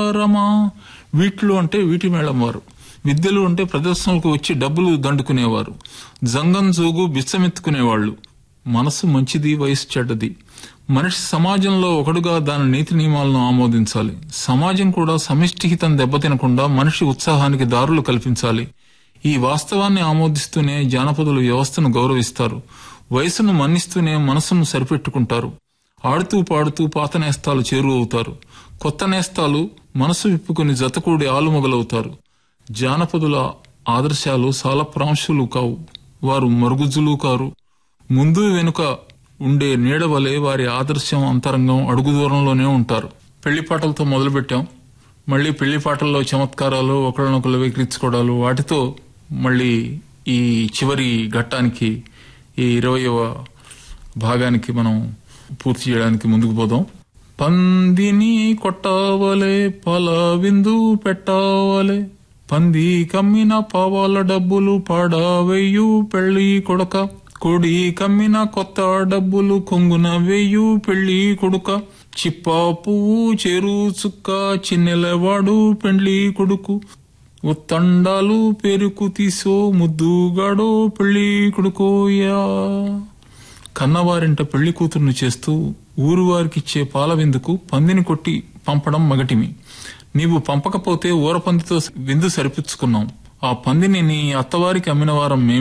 రమా వీట్లు అంటే వీటి మేళం వారు విద్యలు అంటే ప్రదర్శనలకు వచ్చి డబ్బులు దండుకునేవారు జంగం జోగు బిచ్చమెత్తుకునేవాళ్లు మనసు మంచిది వయసు చెడ్డది మనిషి సమాజంలో ఒకడుగా దాని నీతి నియమాలను ఆమోదించాలి సమాజం కూడా సమిష్టిహితం దెబ్బతినకుండా మనిషి ఉత్సాహానికి దారులు కల్పించాలి ఈ వాస్తవాన్ని ఆమోదిస్తూనే జానపదులు వ్యవస్థను గౌరవిస్తారు వయసును మన్నిస్తూనే మనసును సరిపెట్టుకుంటారు ఆడుతూ పాడుతూ పాత నేస్తాలు చేరువవుతారు కొత్త నేస్తాలు మనసు విప్పుకుని జతకూడి ఆలుమొగలవుతారు జానపదుల ఆదర్శాలు సాలప్రాంశులు కావు వారు మరుగుజులు కారు ముందు వెనుక ఉండే నీడవలే వారి ఆదర్శం అంతరంగం అడుగు దూరంలోనే ఉంటారు పెళ్లి పాటలతో మొదలుపెట్టాం మళ్ళీ పెళ్లి పాటల్లో చమత్కారాలు ఒకళ్ళనొకళ్ళు వెక్కిరించుకోవడాలు వాటితో మళ్ళీ ఈ చివరి ఘట్టానికి ఈ ఇరవయవ భాగానికి మనం పూర్తి చేయడానికి ముందుకు పోదాం పందిని కొట్టవలే పల విందు పెట్టవలే పంది కమ్మిన పావాల డబ్బులు పాడవేయు పెళ్లి కొడక కొడి కమ్మిన కొత్త డబ్బులు కొంగున వేయు పెళ్లి కొడుక చిప్ప పువ్వు చెరు చుక్క చిన్నెలవాడు పెండ్లి కొడుకు ఉత్తండాలు పెరుకు తీసో ముద్దుగాడో పెళ్లి కొడుకోయా కన్నవారింట పెళ్లి కూతుర్ను చేస్తూ ఊరు వారికిచ్చే పాల విందుకు పందిని కొట్టి పంపడం మగటిమి నీవు పంపకపోతే ఊరపందితో విందు సరిపుచ్చుకున్నాం ఆ పందిని నీ అత్తవారికి అమ్మిన వారం మేమే